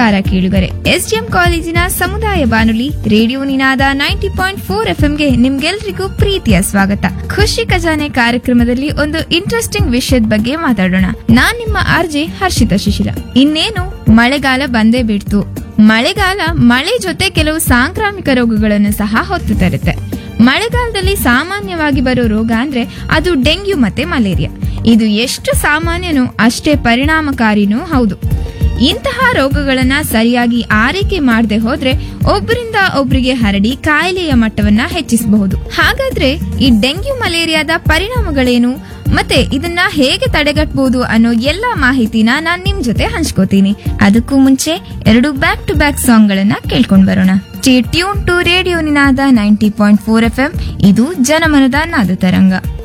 ನಮಸ್ಕಾರ ಕೇಳುಗರೆ ಎಸ್ಡಿಎಂ ಕಾಲೇಜಿನ ಸಮುದಾಯ ಬಾನುಲಿ radio Ninada ninety point four ಎಫ್ಎಂಗೆ ನಿಮ್ಗೆಲ್ರಿಗೂ ಪ್ರೀತಿಯ ಸ್ವಾಗತ ಖುಷಿ ಖಜಾನೆ ಕಾರ್ಯಕ್ರಮದಲ್ಲಿ ಒಂದು ಇಂಟ್ರೆಸ್ಟಿಂಗ್ ವಿಷಯದ ಬಗ್ಗೆ ಮಾತಾಡೋಣ ನಾನ್ ನಿಮ್ಮ ಆರ್ಜೆ ಹರ್ಷಿತಾ ಶಿಶಿರ ಇನ್ನೇನು ಮಳೆಗಾಲ ಬಂದೇ ಬಿಡ್ತು ಮಳೆಗಾಲ ಮಳೆ ಜೊತೆ ಕೆಲವು ಸಾಂಕ್ರಾಮಿಕ ರೋಗಗಳನ್ನು ಸಹ ಹೊತ್ತು ತರುತ್ತೆ ಮಳೆಗಾಲದಲ್ಲಿ ಸಾಮಾನ್ಯವಾಗಿ ಬರೋ ರೋಗ ಅಂದ್ರೆ ಅದು ಡೆಂಗ್ಯೂ ಮತ್ತೆ ಮಲೇರಿಯಾ ಇದು ಎಷ್ಟು ಸಾಮಾನ್ಯನೋ ಅಷ್ಟೇ ಪರಿಣಾಮಕಾರಿನೂ ಹೌದು ಇಂತಹ ರೋಗಗಳನ್ನ ಸರಿಯಾಗಿ ಆರೈಕೆ ಮಾಡದೆ ಹೋದ್ರೆ ಒಬ್ಬರಿಂದ ಒಬ್ಬರಿಗೆ ಹರಡಿ ಕಾಯಿಲೆಯ ಮಟ್ಟವನ್ನ ಹೆಚ್ಚಿಸಬಹುದು ಹಾಗಾದ್ರೆ ಈ ಡೆಂಗ್ಯೂ ಮಲೇರಿಯಾದ ಪರಿಣಾಮಗಳೇನು ಮತ್ತೆ ಇದನ್ನ ಹೇಗೆ ತಡೆಗಟ್ಟಬಹುದು ಅನ್ನೋ ಎಲ್ಲಾ ಮಾಹಿತಿನ ನಾನ್ ನಿಮ್ ಜೊತೆ ಹಂಚ್ಕೋತೀನಿ ಅದಕ್ಕೂ ಮುಂಚೆ ಎರಡು ಬ್ಯಾಕ್ ಟು ಬ್ಯಾಕ್ ಸಾಂಗ್ ಗಳನ್ನ ಕೇಳ್ಕೊಂಡ್ ಬರೋಣ tune to radio Ninada ninety point four F M ಇದು ಜನಮನದ ನಾದ ತರಂಗ